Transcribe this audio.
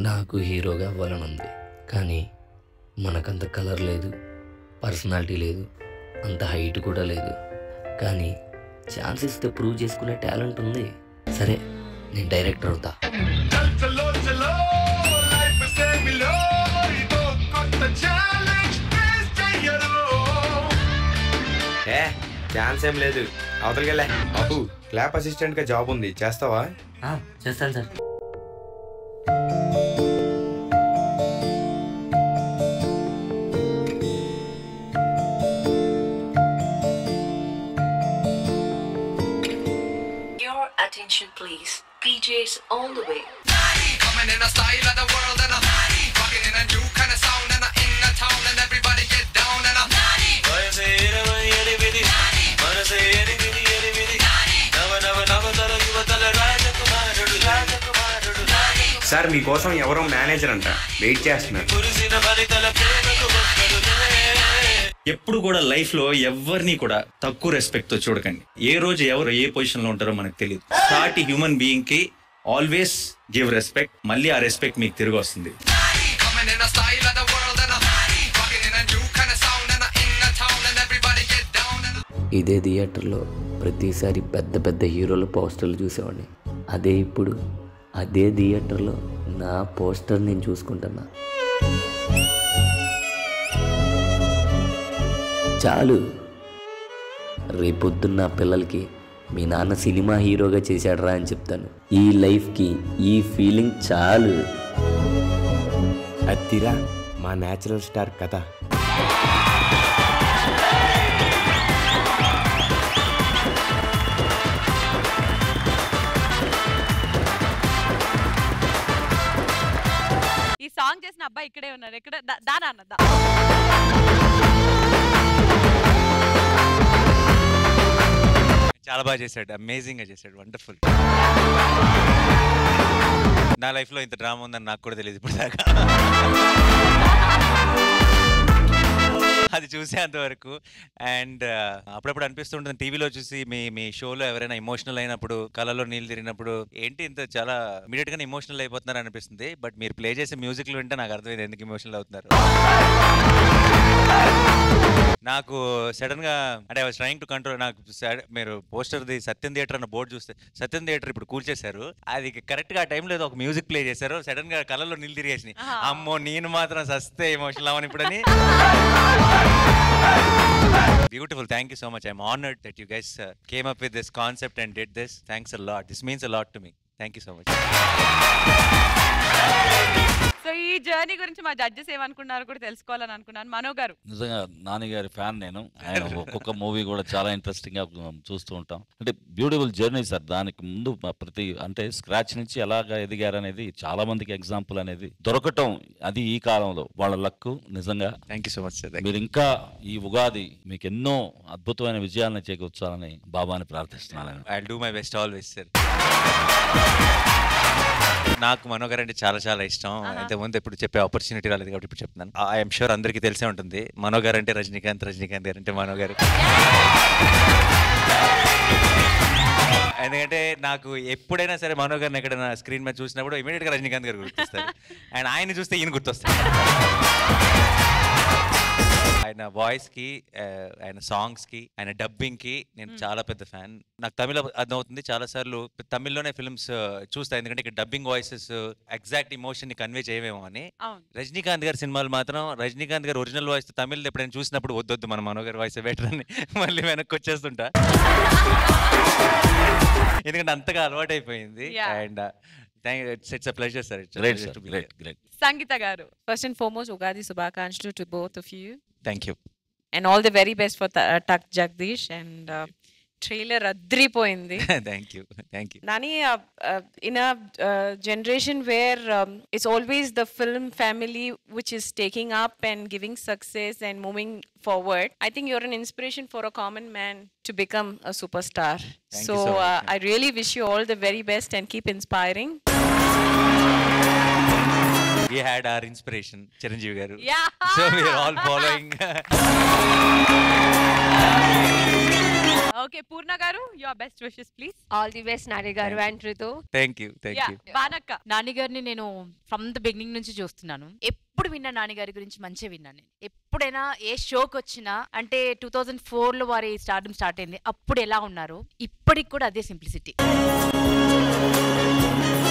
నాకు హీరోగా అవ్వాలని ఉంది కానీ మనకంత కలర్ లేదు పర్సనాలిటీ లేదు అంత హైట్ కూడా లేదు కానీ ఛాన్స్ ఇస్తే ప్రూవ్ చేసుకునే టాలెంట్ ఉంది సరే నేను డైరెక్టర్ అవుతా చలో చలో లైఫ్ సేమిలో ఇదో కొత్త ఛాలెంజ్ ఫేస్ చెయ్యరు ఏ ఛాన్స్ ఏం లేదు అవతలకెళ్ళే బాబు క్లాప్ అసిస్టెంట్ గా జాబ్ ఉంది చేస్తావా చేస్తాను sir Your attention, please. PJs all the way. Coming in a style of the world and I'm rocking in a new kind of sound and I'm in the town and everybody get down and I'm వయసు ఇరవై ఎనిమిది మనసు ఎనిమిది ఎనిమిది నవ నవ నవతల యువతల రాజకుమారుడు రాజకుమారుడు సార్ మీకోసం ఎవరో మేనేజర్ అంట వెయిట్ చేస్తున్నారు కురిసిన ఫలితల ప్రేమకు ఒక్కడు ఎప్పుడు కూడా లైఫ్ లో ఎవరిని కూడా తక్కువ రెస్పెక్ట్ తో చూడకండి ఏ రోజు ఎవరు ఏ పొజిషన్ లో ఉంటారో మనకు తెలియదు సాటి హ్యూమన్ బీయింగ్ కి ఆల్వేస్ గివ్ రెస్పెక్ట్ మళ్ళీ ఆ రెస్పెక్ట్ మీకు తిరిగి వస్తుంది coming in a style of the world and I'm rocking in a new kind of sound and I'm in the town and everybody get down and I'm ఇదే థియేటర్లో ప్రతిసారి పెద్ద పెద్ద హీరోల పోస్టర్లు చూసేవాడిని అదే ఇప్పుడు అదే థియేటర్లో నా పోస్టర్ నేను చూసుకుంటున్నా చాలు రేపొద్దున్న నా పిల్లలకి మీ నాన్న సినిమా హీరోగా చేశాడరా అని చెప్తాను ఈ లైఫ్కి ఈ ఫీలింగ్ చాలు అత్తిరా మా న్యాచురల్ స్టార్ కథ ఈ సాంగ్ చేసిన అబ్బాయి ఇక్కడే ఉన్నారు ఇక్కడ దా- దానా అన్న దా. చాలా బాగా చేశాడు అమేజింగ్ గా చేశాడు వండర్ఫుల్ నా లైఫ్ లో ఇంత డ్రామా ఉందని నాకు కూడా తెలియదు ఇప్పుడు దాకా అది చూసేంత వరకు అండ్ అప్పుడప్పుడు అనిపిస్తుంటుంది టీవీలో చూసి మీ మీ షోలో ఎవరైనా ఎమోషనల్ అయినప్పుడు కళ్ళలో నీళ్ళు తిరిగినప్పుడు ఏంటి ఇంత చాలా ఇమీడియట్ గానే ఎమోషనల్ అయిపోతున్నారు అనిపిస్తుంది బట్ మీరు ప్లే చేసే మ్యూజిక్లు వింటే నాకు అర్థమైంది ఎందుకు ఎమోషనల్ అవుతున్నారు నాకు సడన్ గా అంటే I was trying to control నాకు sud- మీరు పోస్టర్ ది సత్యం థియేటర్ అన్న బోర్డు చూస్తే సత్యం థియేటర్ ఇప్పుడు కూల్చేశారు అది కరెక్ట్ గా ఆ టైంలో ఏదో ఒక మ్యూజిక్ ప్లే చేశారు సడన్ గా కళ్ళలో నీళ్ళు తిరిగేసినాయి ఆహా. అమ్మో నేను మాత్రం సస్తే ఎమోషనల్ అవని ఇప్పుడని beautiful thank you so much I'm honoured that you guys came up with this concept and did this thanks a lot this means a lot to me thank you so much so ఈ journey గురించి మా judges ఏమనుకున్నారో కూడా తెలుసుకోవాలని అనుకున్నాను మనో గారు నిజంగా నాని గారి fan నేను ఆయన ఒక్కొక్క మూవీ కూడా చాలా ఇంట్రెస్టింగ్ గా చూస్తూ ఉంటాం అంటే బ్యూటిఫుల్ జర్నీ సార్ దానికి ముందు మా ప్రతి అంటే స్క్రాచ్ నుంచి ఎలాగ ఎదిగారనేది చాలా మందికి ఎగ్జాంపుల్ అనేది దొరకటం అది ఈ కాలంలో వాళ్ళ లక్కు నిజంగా thank you so much sir మీరు ఇంకా ఈ ఉగాది మీకు ఎన్నో అద్భుతమైన విజయాలను చేకూర్చాలని బాబాని ప్రార్థిస్తున్నాను I do my best always sir నాకు మనోగర్ అంటే చాలా చాలా ఇష్టం ఇంతకుముందు ఎప్పుడు చెప్పే ఆపర్చునిటీ రాలేదు కాబట్టి ఇప్పుడు చెప్తున్నాను ఐఎమ్ షూర్ అందరికీ తెలిసే ఉంటుంది మనోగర్ అంటే రజనీకాంత్ రజనీకాంత్ గారు అంటే మనోగర్ ఎందుకంటే నాకు ఎప్పుడైనా సరే మనోగర్ని ఎక్కడైనా స్క్రీన్ మీద చూసినప్పుడు ఇమీడియట్ గా రజనీకాంత్ గారు గుర్తొస్తారు అండ్ ఆయన చూస్తే ఈయన గుర్తొస్తారు ఆయన వాయిస్ కి ఆ, ఆయన సాంగ్స్ కి ఆయన డబ్బింగ్ కి నేను చాలా పెద్ద ఫ్యాన్ నాకు తమిళ అర్థమవుతుంది చాలా సార్లు తమిళ్లోనే ఫిల్మ్స్ చూస్తా ఎందుకంటే ఇక్కడ డబ్బింగ్ వాయిసెస్ ఎగ్జాక్ట్ ఇమోషన్ ని కన్వే చేయవేమో అని అవును రజనీకాంత్ గారి సినిమాలు మాత్రం రజనీకాంత్ గారు ఒరిజినల్ వాయిస్ తమిళ్ ఎప్పుడైనా చూసినప్పుడు వద్దొద్దు మన మనోగర్ వాయిస్ బెటర్ అని మళ్ళీ వెనక్కి వచ్చేస్తుంటా ఎందుకంటే అంతగా అలవాటు అయిపోయింది Yeah. And it's a pleasure sir great sir great great Sangeetha garu First and foremost, Ugadi Subhakanshlu to both of you. Thank you And all the very best for Ta- uh, Tak Jagdish. And uh, trailer adripoindi. Thank you thank you Nani, uh, uh, in a uh, generation where um, it's always the film family which is taking up and giving success and moving forward, I think you're an inspiration for a common man to become a superstar. Thank so you so much. uh, I really wish you all the very best and keep inspiring. we had our inspiration Chiranjeevi garu Yeah. so we are all following okay Poorna garu your best wishes please all the best Nani garu and Ritu thank you thank you బానక్క నాన్నగారిని నేను from the beginning నుంచి చూస్తున్నాను ఎప్పుడు విన్నా నాన్నగారి గురించి మంచిగా విన్నాను నేను ఎప్పుడైనా ఏ షోకి వచ్చినా అంటే టూ థౌజండ్ ఫోర్లో వారి స్టార్డం స్టార్ట్ అయింది అప్పుడు ఎలా ఉన్నారు ఇప్పటికి కూడా అదే సింప్లిసిటీ